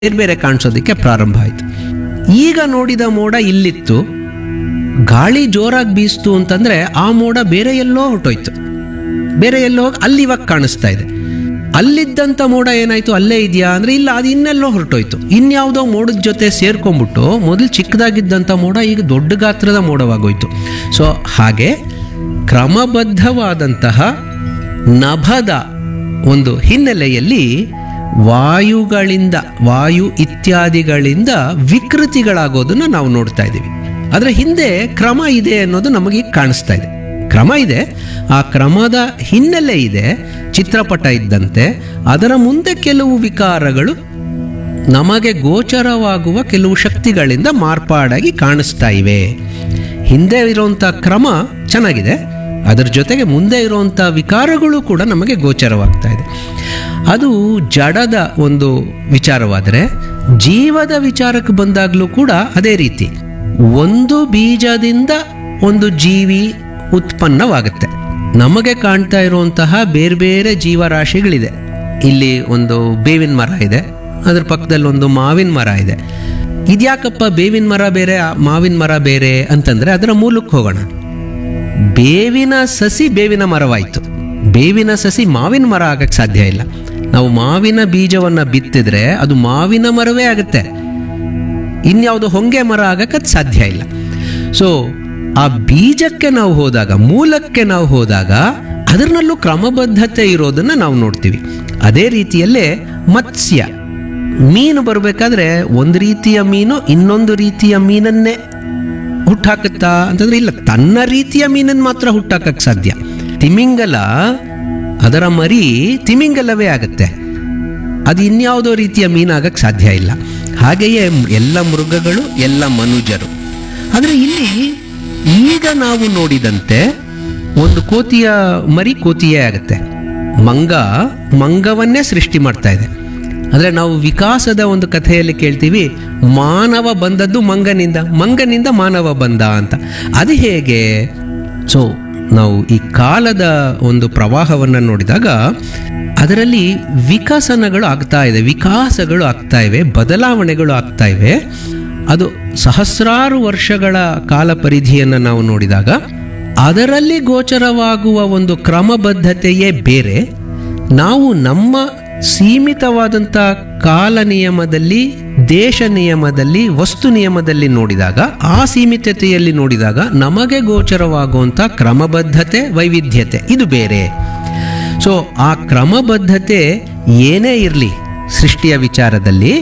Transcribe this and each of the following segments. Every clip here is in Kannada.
ಬೇರೆ ಬೇರೆ ಕಾಣಿಸೋದಕ್ಕೆ ಪ್ರಾರಂಭ ಆಯಿತು ಈಗ ನೋಡಿದ ಮೋಡ ಇಲ್ಲಿತ್ತು ಗಾಳಿ ಜೋರಾಗಿ ಬೀಸ್ತು ಅಂತಂದ್ರೆ ಆ ಮೋಡ ಬೇರೆ ಎಲ್ಲೋ ಹೊರಟೋಯ್ತು ಬೇರೆ ಎಲ್ಲೋ ಹೋಗಿ ಅಲ್ಲಿ ಇವಾಗ ಕಾಣಿಸ್ತಾ ಇದೆ ಅಲ್ಲಿದ್ದಂಥ ಮೋಡ ಏನಾಯ್ತು ಅಲ್ಲೇ ಇದೆಯಾ ಅಂದ್ರೆ ಇಲ್ಲ ಅದು ಇನ್ನೆಲ್ಲೋ ಹೊರಟೋಯ್ತು ಇನ್ಯಾವುದೋ ಮೋಡದ ಜೊತೆ ಸೇರ್ಕೊಂಡ್ಬಿಟ್ಟು ಮೊದಲು ಚಿಕ್ಕದಾಗಿದ್ದಂಥ ಮೋಡ ಈಗ ದೊಡ್ಡ ಗಾತ್ರದ ಮೋಡವಾಗೋಯ್ತು ಸೊ ಹಾಗೆ ಕ್ರಮಬದ್ಧವಾದಂತಹ ನಭದ ಒಂದು ಹಿನ್ನೆಲೆಯಲ್ಲಿ ವಾಯುಗಳಿಂದ ವಾಯು ಇತ್ಯಾದಿಗಳಿಂದ ವಿಕೃತಿಗಳಾಗೋದನ್ನ ನಾವು ನೋಡ್ತಾ ಇದ್ದೀವಿ ಅದರ ಹಿಂದೆ ಕ್ರಮ ಇದೆ ಅನ್ನೋದು ನಮಗೆ ಈಗ ಕಾಣಿಸ್ತಾ ಇದೆ ಕ್ರಮ ಇದೆ ಆ ಕ್ರಮದ ಹಿನ್ನೆಲೆ ಇದೆ ಚಿತ್ರಪಟ ಇದ್ದಂತೆ ಅದರ ಮುಂದೆ ಕೆಲವು ವಿಕಾರಗಳು ನಮಗೆ ಗೋಚರವಾಗುವ ಕೆಲವು ಶಕ್ತಿಗಳಿಂದ ಮಾರ್ಪಾಡಾಗಿ ಕಾಣಿಸ್ತಾ ಇವೆ ಹಿಂದೆ ಇರುವಂಥ ಕ್ರಮ ಚೆನ್ನಾಗಿದೆ ಅದರ ಜೊತೆಗೆ ಮುಂದೆ ಇರುವಂಥ ವಿಕಾರಗಳು ಕೂಡ ನಮಗೆ ಗೋಚರವಾಗ್ತಾ ಇದೆ ಅದು ಜಡದ ಒಂದು ವಿಚಾರವಾದರೆ ಜೀವದ ವಿಚಾರಕ್ಕೆ ಬಂದಾಗಲೂ ಕೂಡ ಅದೇ ರೀತಿ ಒಂದು ಬೀಜದಿಂದ ಒಂದು ಜೀವಿ ಉತ್ಪನ್ನವಾಗುತ್ತೆ ನಮಗೆ ಕಾಣ್ತಾ ಇರುವಂತಹ ಬೇರೆ ಬೇರೆ ಜೀವರಾಶಿಗಳಿದೆ ಇಲ್ಲಿ ಒಂದು ಬೇವಿನ ಮರ ಇದೆ ಅದ್ರ ಪಕ್ಕದಲ್ಲಿ ಒಂದು ಮಾವಿನ ಮರ ಇದೆ ಇದ್ಯಾಕಪ್ಪ ಬೇವಿನ ಮರ ಬೇರೆ ಆ ಮಾವಿನ ಮರ ಬೇರೆ ಅಂತಂದ್ರೆ ಅದರ ಮೂಲಕ್ಕೆ ಹೋಗೋಣ ಬೇವಿನ ಸಸಿ ಬೇವಿನ ಮರವಾಯಿತು ಬೇವಿನ ಸಸಿ ಮಾವಿನ ಮರ ಆಗಕ್ಕೆ ಸಾಧ್ಯ ಇಲ್ಲ ನಾವು ಮಾವಿನ ಬೀಜವನ್ನ ಬಿತ್ತಿದ್ರೆ ಅದು ಮಾವಿನ ಮರವೇ ಆಗುತ್ತೆ ಇನ್ಯಾವುದು ಹೊಂಗೆ ಮರ ಆಗಕ್ಕೆ ಅದು ಸಾಧ್ಯ ಇಲ್ಲ ಸೊ ಆ ಬೀಜಕ್ಕೆ ನಾವು ಹೋದಾಗ ಮೂಲಕ್ಕೆ ನಾವು ಹೋದಾಗ ಅದರಲ್ಲೂ ಕ್ರಮಬದ್ಧತೆ ಇರೋದನ್ನ ನಾವು ನೋಡ್ತೀವಿ ಅದೇ ರೀತಿಯಲ್ಲೇ ಮತ್ಸ್ಯ ಮೀನು ಬರಬೇಕಾದ್ರೆ ಒಂದು ರೀತಿಯ ಮೀನು ಇನ್ನೊಂದು ರೀತಿಯ ಮೀನನ್ನೇ ಹುಟ್ಟಾಕತ್ತಾ ಅಂತಂದ್ರೆ ಇಲ್ಲ ತನ್ನ ರೀತಿಯ ಮೀನನ್ನು ಮಾತ್ರ ಹುಟ್ಟಾಕಕ್ಕೆ ಸಾಧ್ಯ ತಿಮಿಂಗಲ ಅದರ ಮರಿ ತಿಮಿಂಗಲವೇ ಆಗುತ್ತೆ ಅದು ಇನ್ಯಾವುದೋ ರೀತಿಯ ಮೀನಾಗಕ್ಕೆ ಸಾಧ್ಯ ಇಲ್ಲ ಹಾಗೆಯೇ ಎಲ್ಲ ಮೃಗಗಳು ಎಲ್ಲ ಮನುಜರು ಆದರೆ ಇಲ್ಲಿ ಈಗ ನಾವು ನೋಡಿದಂತೆ ಒಂದು ಕೋತಿಯ ಮರಿ ಕೋತಿಯೇ ಆಗುತ್ತೆ ಮಂಗ ಮಂಗವನ್ನೇ ಸೃಷ್ಟಿ ಮಾಡ್ತಾ ಇದೆ ಅಂದರೆ ನಾವು ವಿಕಾಸದ ಒಂದು ಕಥೆಯಲ್ಲಿ ಕೇಳ್ತೀವಿ ಮಾನವ ಬಂದದ್ದು ಮಂಗನಿಂದ ಮಂಗನಿಂದ ಮಾನವ ಬಂದ ಅಂತ ಅದು ಹೇಗೆ ಸೊ ನಾವು ಈ ಕಾಲದ ಒಂದು ಪ್ರವಾಹವನ್ನು ನೋಡಿದಾಗ ಅದರಲ್ಲಿ ವಿಕಸನಗಳು ಆಗ್ತಾ ಇದೆ ವಿಕಾಸಗಳು ಆಗ್ತಾ ಇವೆ ಬದಲಾವಣೆಗಳು ಆಗ್ತಾ ಇವೆ ಅದು ಸಹಸ್ರಾರು ವರ್ಷಗಳ ಕಾಲ ಪರಿಧಿಯನ್ನು ನಾವು ನೋಡಿದಾಗ ಅದರಲ್ಲಿ ಗೋಚರವಾಗುವ ಒಂದು ಕ್ರಮಬದ್ಧತೆಯೇ ಬೇರೆ ನಾವು ನಮ್ಮ ಸೀಮಿತವಾದಂಥ ಕಾಲ ನಿಯಮದಲ್ಲಿ ದೇಶ ನಿಯಮದಲ್ಲಿ ವಸ್ತು ನಿಯಮದಲ್ಲಿ ನೋಡಿದಾಗ ಆ ಸೀಮಿತತೆಯಲ್ಲಿ ನೋಡಿದಾಗ ನಮಗೆ ಗೋಚರವಾಗುವಂಥ ಕ್ರಮಬದ್ಧತೆ ವೈವಿಧ್ಯತೆ ಇದು ಬೇರೆ ಸೊ ಆ ಕ್ರಮಬದ್ಧತೆ ಏನೇ ಇರಲಿ ಸೃಷ್ಟಿಯ ವಿಚಾರದಲ್ಲಿ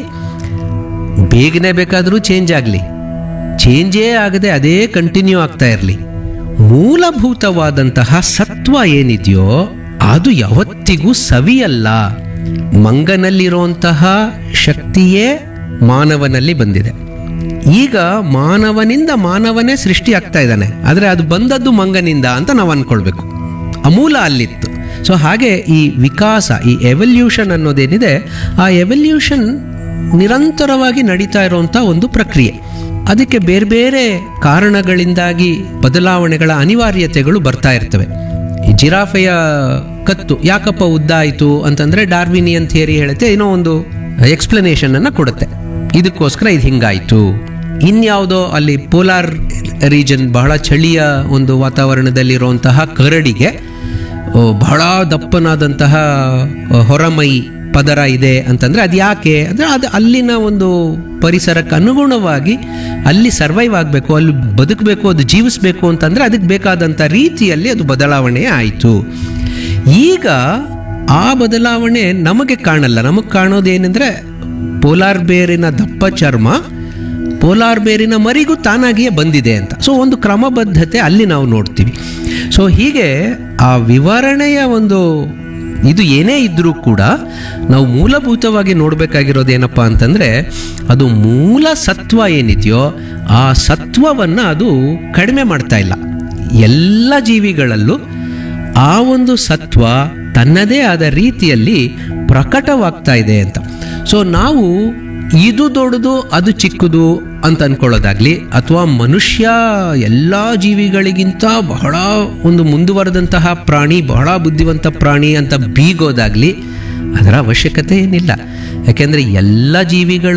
ಬೇಗನೆ ಬೇಕಾದರೂ ಚೇಂಜ್ ಆಗಲಿ ಚೇಂಜೇ ಆಗದೆ ಅದೇ ಕಂಟಿನ್ಯೂ ಆಗ್ತಾ ಇರಲಿ ಮೂಲಭೂತವಾದಂತಹ ಸತ್ವ ಏನಿದೆಯೋ ಅದು ಯಾವತ್ತಿಗೂ ಸವಿಯಲ್ಲ ಮಂಗನಲ್ಲಿರುವಂತಹ ಶಕ್ತಿಯೇ ಮಾನವನಲ್ಲಿ ಬಂದಿದೆ ಈಗ ಮಾನವನಿಂದ ಮಾನವನೇ ಸೃಷ್ಟಿ ಆಗ್ತಾ ಇದ್ದಾನೆ ಆದರೆ ಅದು ಬಂದದ್ದು ಮಂಗನಿಂದ ಅಂತ ನಾವು ಅನ್ಕೊಳ್ಬೇಕು ಅಮೂಲ ಅಲ್ಲಿತ್ತು ಸೊ ಹಾಗೆ ಈ ವಿಕಾಸ ಈ ಎವಲ್ಯೂಷನ್ ಅನ್ನೋದೇನಿದೆ ಆ ಎವಲ್ಯೂಷನ್ ನಿರಂತರವಾಗಿ ನಡೀತಾ ಇರುವಂಥ ಒಂದು ಪ್ರಕ್ರಿಯೆ ಅದಕ್ಕೆ ಬೇರೆ ಬೇರೆ ಕಾರಣಗಳಿಂದಾಗಿ ಬದಲಾವಣೆಗಳ ಅನಿವಾರ್ಯತೆಗಳು ಬರ್ತಾ ಇರ್ತವೆ ಈ ಜಿರಾಫೆಯ ಕತ್ತು ಯಾಕಪ್ಪ ಉದ್ದ ಆಯಿತು ಅಂತಂದ್ರೆ ಡಾರ್ವಿನಿಯನ್ ಥಿಯರಿ ಹೇಳುತ್ತೆ ಏನೋ ಒಂದು ಎಕ್ಸ್ಪ್ಲನೇಷನ್ ಅನ್ನ ಕೊಡುತ್ತೆ ಇದಕ್ಕೋಸ್ಕರ ಇದು ಹಿಂಗಾಯ್ತು ಇನ್ಯಾವುದೋ ಅಲ್ಲಿ ಪೋಲಾರ್ ರೀಜನ್ ಬಹಳ ಚಳಿಯ ಒಂದು ವಾತಾವರಣದಲ್ಲಿರುವಂತಹ ಕರಡಿಗೆ ಓ, ಬಹಳ ದಪ್ಪನಾದಂತಹ ಆ, ಹೊರಮೈ ಪದರ ಇದೆ ಅಂತಂದ್ರೆ ಅದು ಯಾಕೆ ಅಂದ್ರೆ ಅದು ಅಲ್ಲಿನ ಒಂದು ಪರಿಸರಕ್ಕೆ ಅನುಗುಣವಾಗಿ ಅಲ್ಲಿ ಸರ್ವೈವ್ ಆಗಬೇಕು ಅಲ್ಲಿ ಬದುಕಬೇಕು ಅದು ಜೀವಿಸಬೇಕು ಅಂತಂದ್ರೆ ಅದಕ್ಕೆ ಬೇಕಾದಂಥ ರೀತಿಯಲ್ಲಿ ಅದು ಬದಲಾವಣೆ ಆಯಿತು ಈಗ ಆ ಬದಲಾವಣೆ ನಮಗೆ ಕಾಣಲ್ಲ ನಮಗೆ ಕಾಣೋದೇನೆಂದ್ರೆ ಪೋಲಾರ್ ಬೇರಿನ ದಪ್ಪ ಚರ್ಮ ಪೋಲಾರ್ ಬೇರಿನ ಮರಿಗೂ ತಾನಾಗಿಯೇ ಬಂದಿದೆ ಅಂತ ಸೊ ಒಂದು ಕ್ರಮಬದ್ಧತೆ ಅಲ್ಲಿ ನಾವು ನೋಡ್ತೀವಿ ಸೊ ಹೀಗೆ ಆ ವಿವರಣೆಯ ಒಂದು ಇದು ಏನೇ ಇದ್ರೂ ಕೂಡ ನಾವು ಮೂಲಭೂತವಾಗಿ ನೋಡಬೇಕಾಗಿರೋದು ಏನಪ್ಪ ಅಂತಂದರೆ ಅದು ಮೂಲ ಸತ್ವ ಏನಿದೆಯೋ ಆ ಸತ್ವವನ್ನು ಅದು ಕಡಿಮೆ ಮಾಡ್ತಾ ಇಲ್ಲ ಎಲ್ಲ ಜೀವಿಗಳಲ್ಲೂ ಆ ಒಂದು ಸತ್ವ ತನ್ನದೇ ಆದ ರೀತಿಯಲ್ಲಿ ಪ್ರಕಟವಾಗ್ತಾ ಇದೆ ಅಂತ ಸೊ ನಾವು ಇದು ದೊಡ್ಡದು ಅದು ಚಿಕ್ಕದು ಅಂತ ಅನ್ಕೊಳ್ಳೋದಾಗ್ಲಿ ಅಥವಾ ಮನುಷ್ಯ ಎಲ್ಲ ಜೀವಿಗಳಿಗಿಂತ ಬಹಳ ಒಂದು ಮುಂದುವರೆದಂತಹ ಪ್ರಾಣಿ ಬಹಳ ಬುದ್ಧಿವಂತ ಪ್ರಾಣಿ ಅಂತ ಬೀಗೋದಾಗ್ಲಿ ಅದರ ಅವಶ್ಯಕತೆ ಏನಿಲ್ಲ ಯಾಕೆಂದರೆ ಎಲ್ಲ ಜೀವಿಗಳ